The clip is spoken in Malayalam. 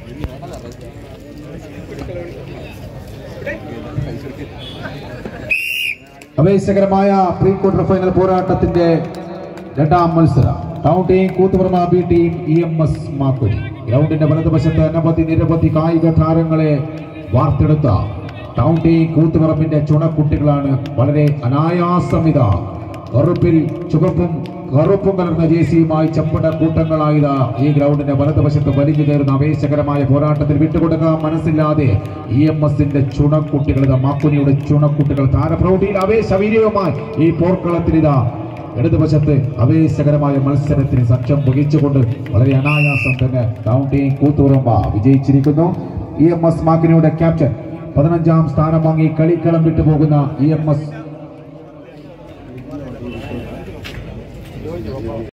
അവേശകരമായ പ്രീ ക്വാർട്ടർ ഫൈനൽ പോരാട്ടത്തിന്റെ രണ്ടാം മത്സരം town team Koothuparamba B team E M S മാക്കുരി ഗ്രൗണ്ടിന്റെ വലതുവശത്ത് അനവധി നിരവധി കായിക താരങ്ങളെ വാർത്തെടുത്ത ടൗൺ ടീം കൂത്തുപറമ്പിന്റെ ചുണക്കുട്ടികളാണ് വളരെ അനായാസമിത കറുപ്പിൽ ചുവപ്പും കറുപ്പും കലർന്ന ജേസിയുമായി ചപ്പട കൂട്ടങ്ങളായത് ഈ ഗ്രൗണ്ടിന്റെ വലതുവശത്ത് വലിഞ്ഞു കയറുന്ന ആവേശകരമായ പോരാട്ടത്തിൽ വിട്ടുകൊടുക്കാൻ മനസ്സില്ലാതെ ഇ എം എസിന്റെ ചുണക്കുട്ടികൾ ഇതാ മാക്കുനിയുടെ ചുണക്കുട്ടികൾ താരപ്രൗഢിയിൽ ആവേശവീര്യവുമായി ഈ പോർക്കളത്തിലിതാ ഇടതുവശത്ത് ആവേശകരമായ മത്സരത്തിന് സഖ്യം വഹിച്ചുകൊണ്ട് വളരെ അനായാസം തന്നെ ടൗൺ ടീം കൂത്തുറമ്പ വിജയിച്ചിരിക്കുന്നു ഇ എം എസ് മാക്കിനിയുടെ ക്യാപ്റ്റൻ പതിനഞ്ചാം സ്ഥാനം വാങ്ങി കളിക്കളം വിട്ടുപോകുന്ന ഇ എം എസ്